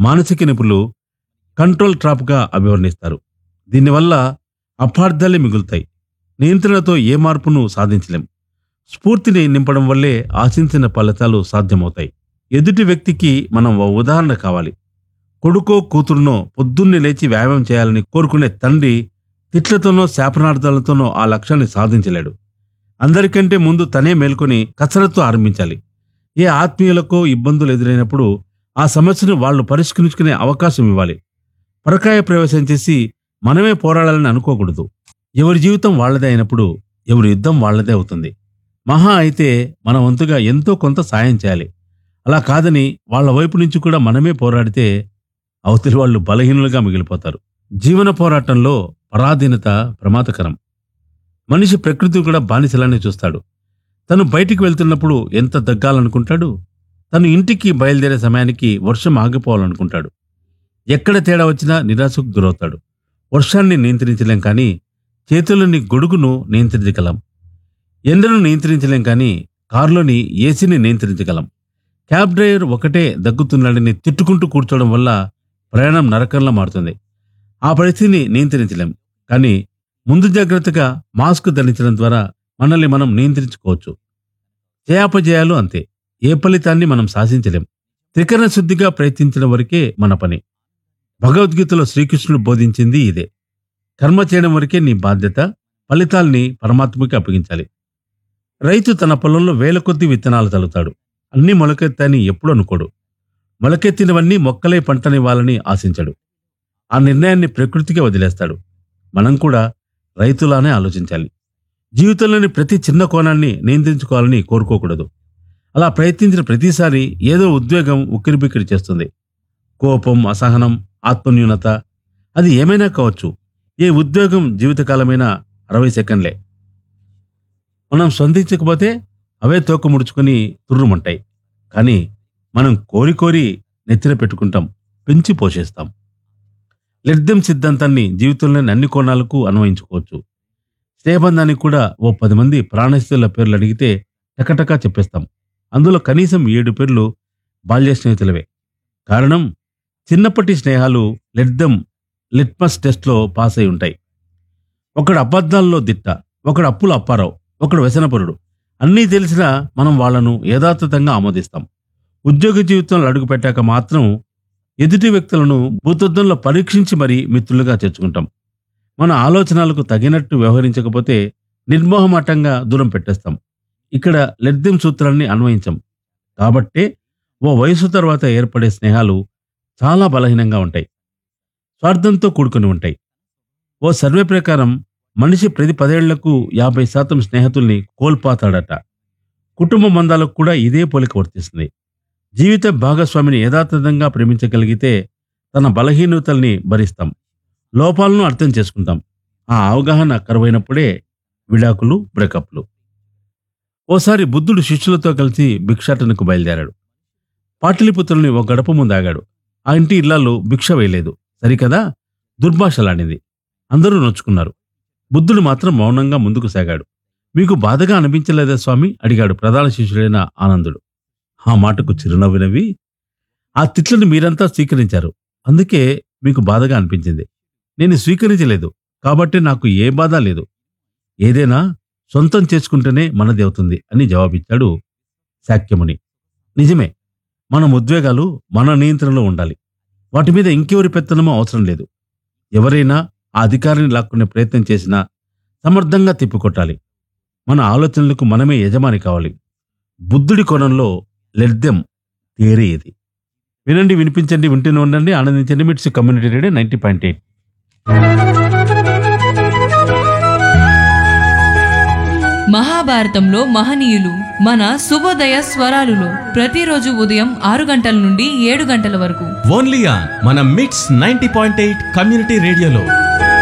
మానసిక నిపుణులు కంట్రోల్ ట్రాప్గా అభివర్ణిస్తారు దీనివల్ల అపార్థాలే మిగులుతాయి నియంత్రణతో ఏ మార్పును సాధించలేం స్ఫూర్తిని నింపడం వల్లే ఆశించిన ఫలితాలు సాధ్యమవుతాయి ఎదుటి వ్యక్తికి మనం ఓ ఉదాహరణ కావాలి కొడుకో కూతురునో పొద్దున్నే లేచి వ్యాయామం చేయాలని కోరుకునే తండ్రి తిట్లతోనో శాపనార్థాలతోనో ఆ లక్ష్యాన్ని సాధించలేడు అందరికంటే ముందు తనే మేల్కొని కసరత్తు ఆరంభించాలి ఏ ఆత్మీయులకో ఇబ్బందులు ఎదురైనప్పుడు ఆ సమస్యను వాళ్ళు పరిష్కరించుకునే అవకాశం ఇవ్వాలి పరకాయ ప్రవేశం చేసి మనమే పోరాడాలని అనుకోకూడదు ఎవరి జీవితం వాళ్ళదే అయినప్పుడు ఎవరి యుద్ధం వాళ్ళదే అవుతుంది మహా అయితే మన వంతుగా ఎంతో కొంత సాయం చేయాలి అలా కాదని వాళ్ళ వైపు నుంచి కూడా మనమే పోరాడితే అవతలి వాళ్ళు బలహీనులుగా మిగిలిపోతారు జీవన పోరాటంలో పరాధీనత ప్రమాదకరం మనిషి ప్రకృతి కూడా బానిసలానే చూస్తాడు తను బయటికి వెళ్తున్నప్పుడు ఎంత దగ్గాలనుకుంటాడు తను ఇంటికి బయలుదేరే సమయానికి వర్షం ఆగిపోవాలనుకుంటాడు ఎక్కడ తేడా వచ్చినా నిరాశకు గురవుతాడు వర్షాన్ని నియంత్రించలేం కానీ చేతుల్లోని గొడుగును నియంత్రించగలం ఎండను నియంత్రించలేం కానీ కారులోని ఏసీని నియంత్రించగలం క్యాబ్ డ్రైవర్ ఒకటే దగ్గుతున్నాడని తిట్టుకుంటూ కూర్చోవడం వల్ల ప్రయాణం నరకంలా మారుతుంది ఆ పరిస్థితిని నియంత్రించలేం కానీ ముందు జాగ్రత్తగా మాస్క్ ధరించడం ద్వారా మనల్ని మనం నియంత్రించుకోవచ్చు జయాపజయాలు అంతే ఏ ఫలితాన్ని మనం శాసించలేం త్రికరణ శుద్ధిగా ప్రయత్నించడం వరకే మన పని భగవద్గీతలో శ్రీకృష్ణుడు బోధించింది ఇదే కర్మ చేయడం వరకే నీ బాధ్యత ఫలితాల్ని పరమాత్మకి అప్పగించాలి రైతు తన పొలంలో వేల కొద్ది విత్తనాలు తల్లుతాడు అన్నీ మొలకెత్తాని ఎప్పుడు అనుకోడు మొలకెత్తినవన్నీ మొక్కలై పంటనివ్వాలని ఆశించడు ఆ నిర్ణయాన్ని ప్రకృతికి వదిలేస్తాడు మనం కూడా రైతులానే ఆలోచించాలి జీవితంలోని ప్రతి చిన్న కోణాన్ని నియంత్రించుకోవాలని కోరుకోకూడదు అలా ప్రయత్నించిన ప్రతిసారి ఏదో ఉద్వేగం ఉక్కిరిబిక్కిరి చేస్తుంది కోపం అసహనం ఆత్మన్యూనత అది ఏమైనా కావచ్చు ఏ ఉద్వేగం జీవితకాలమైన అరవై సెకండ్లే మనం స్పందించకపోతే అవే తోక ముడుచుకొని తుర్రుమంటాయి కానీ మనం కోరి కోరి నెత్తిన పెట్టుకుంటాం పెంచి పోషిస్తాం లెడ్దెం సిద్ధాంతాన్ని జీవితంలోని అన్ని కోణాలకు అన్వయించుకోవచ్చు స్నేహబంధానికి కూడా ఓ పది మంది ప్రాణస్థితుల పేర్లు అడిగితే టకటకా చెప్పేస్తాం అందులో కనీసం ఏడు పేర్లు బాల్య స్నేహితులవే కారణం చిన్నప్పటి స్నేహాలు లెడ్దెం లిట్మస్ టెస్ట్లో పాస్ అయి ఉంటాయి ఒకడు అబద్ధాల్లో దిట్ట ఒకడు అప్పులు అప్పారావు ఒకడు వ్యసనపరుడు అన్నీ తెలిసినా మనం వాళ్ళను యథాతథంగా ఆమోదిస్తాం ఉద్యోగ జీవితంలో అడుగుపెట్టాక మాత్రం ఎదుటి వ్యక్తులను భూతద్దంలో పరీక్షించి మరీ మిత్రులుగా చేర్చుకుంటాం మన ఆలోచనలకు తగినట్టు వ్యవహరించకపోతే నిర్మోహమాటంగా దూరం పెట్టేస్తాం ఇక్కడ లెడ్దెం సూత్రాన్ని అన్వయించం కాబట్టే ఓ వయసు తర్వాత ఏర్పడే స్నేహాలు చాలా బలహీనంగా ఉంటాయి స్వార్థంతో కూడుకుని ఉంటాయి ఓ సర్వే ప్రకారం మనిషి ప్రతి పదేళ్లకు యాభై శాతం స్నేహితుల్ని కోల్పోతాడట కుటుంబ బంధాలకు కూడా ఇదే పోలిక వర్తిస్తుంది జీవిత భాగస్వామిని యథాతథంగా ప్రేమించగలిగితే తన బలహీనతల్ని భరిస్తాం లోపాలను అర్థం చేసుకుంటాం ఆ అవగాహన కరువైనప్పుడే విడాకులు బ్రేకప్లు ఓసారి బుద్ధుడు శిష్యులతో కలిసి భిక్షాటనకు బయలుదేరాడు పాటలిపుత్రుల్ని ఒక గడప ముందు ఆగాడు ఆ ఇంటి ఇళ్లలో భిక్ష వేయలేదు సరికదా దుర్భాషలాడింది అందరూ నొచ్చుకున్నారు బుద్ధుడు మాత్రం మౌనంగా ముందుకు సాగాడు మీకు బాధగా అనిపించలేదా స్వామి అడిగాడు ప్రధాన శిష్యుడైన ఆనందుడు ఆ మాటకు చిరునవ్వు నవ్వి ఆ తిట్లను మీరంతా స్వీకరించారు అందుకే మీకు బాధగా అనిపించింది నేను స్వీకరించలేదు కాబట్టి నాకు ఏ బాధ లేదు ఏదైనా సొంతం చేసుకుంటేనే మనది అవుతుంది అని జవాబిచ్చాడు శాక్యముని నిజమే మన ఉద్వేగాలు మన నియంత్రణలో ఉండాలి వాటి మీద ఇంకెవరి పెత్తనమో అవసరం లేదు ఎవరైనా ఆ అధికారాన్ని లాక్కునే ప్రయత్నం చేసినా సమర్థంగా తిప్పికొట్టాలి మన ఆలోచనలకు మనమే యజమాని కావాలి బుద్ధుడి కోణంలో లెడ్దెం థియరీ ఇది వినండి వినిపించండి వింటూనే ఉండండి ఆనందించండి MITS community radio ninety point eight మహాభారతంలో మహనీయులు మన శుభోదయ స్వరాలులో ప్రతిరోజు ఉదయం ఆరు గంటల నుండి ఏడు గంటల వరకు ఓన్లీ ఆన్ మన మిట్స్ నైన్టీ పాయింట్ ఎయిట్ కమ్యూనిటీ రేడియోలో